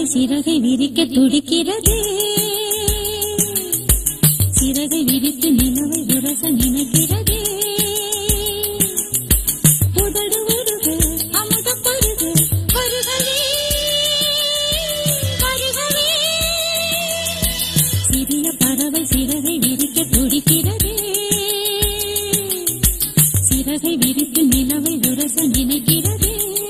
சிறகை விரிக்க துடிக்கிறதே சிறகை விரித்து நிலவை உரச நினைக்கிறதே உதடு உருக அமுத பருக வருகவே வருகவே சிறிய பறவை சிறகை விரிக்க துடிக்கிறதே சிறகை விரித்து நிலவை உரச நினைக்கிறதே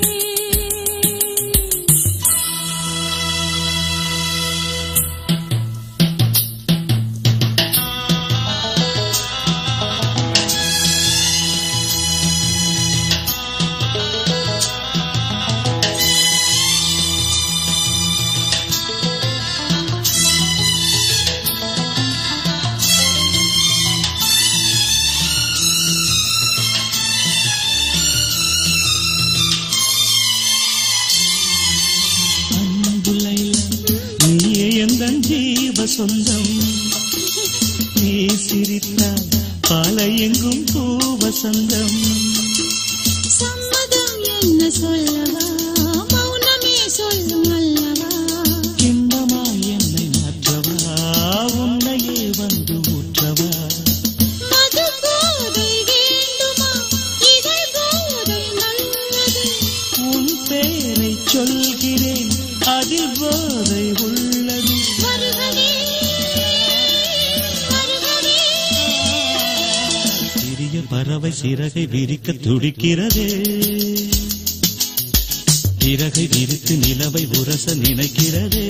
அன்புலைல நீயே எந்த ஜீவ சொந்தம் நீ சிரித்தால் பாலை எங்கும் பூவசந்தம் சம்மதம் என்ன சொல்லவா மௌனமே சொல்லும் அல்லவா இன்பமாய் என்னை மாற்றவா உன்னையே வந்து ஊற்றவா மது போதை வேண்டுமா இதழ் போதை நல்லது உன் பேரை சொல்கிறேன் அதில் போதை உள்ளது வருகவே வருகவே சிறிய பறவை சிறகை விரிக்க துடிக்கிறதே சிறகை விரித்து நிலவை உரச நினைக்கிறதே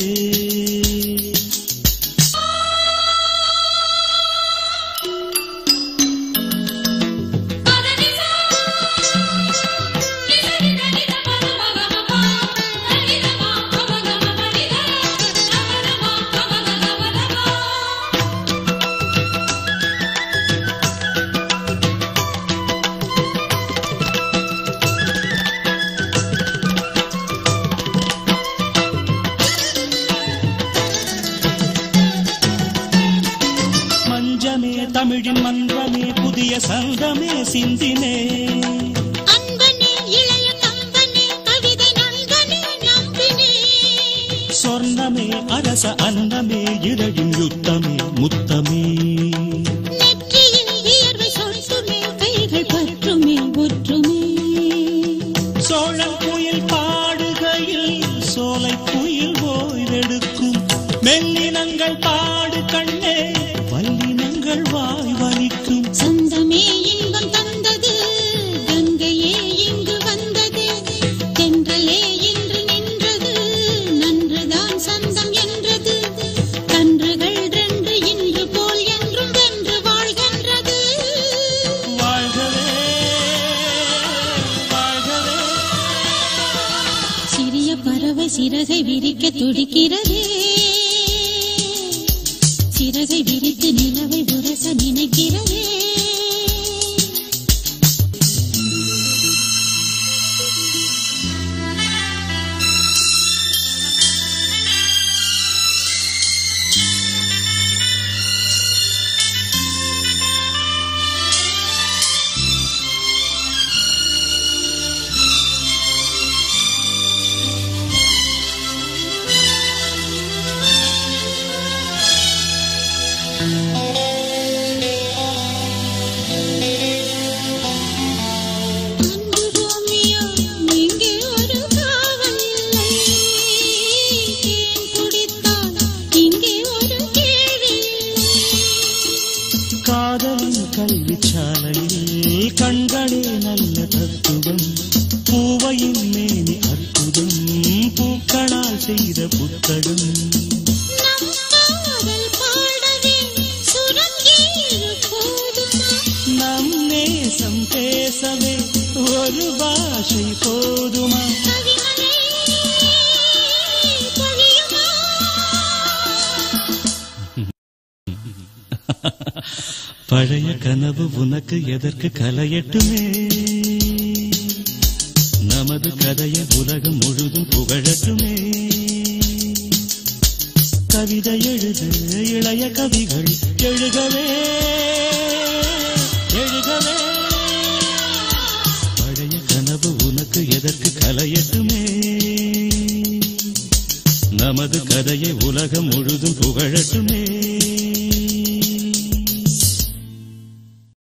மஞ்சமே தமிழின் மன்றமே புதிய சங்கமே சிந்தினே அன்பனே இளைய கம்பனே கவிதை நண்பனே நம்பினே சொர்ணமே அரச அன்னமே இதழின் யுத்தமே முத்தமே நெற்றியில் வியர்வை சொட்டுமே கைகள் பற்றுமே ஒற்றுமே சோழன் குயில் பாடுகையில் சோலை குயில் ஓய்வெடுக்கும் மெல்லினங்கள் பாடு கண்ணே வல்லினங்கள் வாய் வலிக்கும் சொந்தமே இன்பம் தந்தது கங்கையே இங்கு வந்தது தென்றலே இன்று நின்றது நன்றுதான் சொந்தம் என்றது கன்றுகள் ரென்று இன்று போல் என்றும் வென்று வாழ்கின்றது வாழ்கவே வாழ்கவே சிறிய பறவை சிறகை விரிக்க துடிக்கிறதே சிறகை விரித்து நிலவை உரச நினைக்கிறதே அன்பு ரோமியோ இங்கே ஒரு காவல் இல்லை தேன் குடித்தால் இங்கே ஒரு கேள்வி இல்லை காதலின் கல்விச்சாலையில் கண்களே நல்ல தத்துவம் பூவையின் மேனி அற்புதம் பூக்களால் செய்த புத்தகம் நம் காதல் பாடவே சுரங்கேறு போதுமா நம் நேசம் பேசவே ஒரு பாஷை போதுமா கவிமலை பொழியுமா பழைய கனவு உனக்கு எதற்கு கலையட்டுமே நமது கதையை உலகம் முழுதும் புகழட்டுமே கவிதை எழுது இளைய கவிகள் எழுகவே எழுகவே பழைய கனவு உனக்கு எதற்கு கலையட்டுமே நமது கதையை உலகம் முழுதும் புகழட்டுமே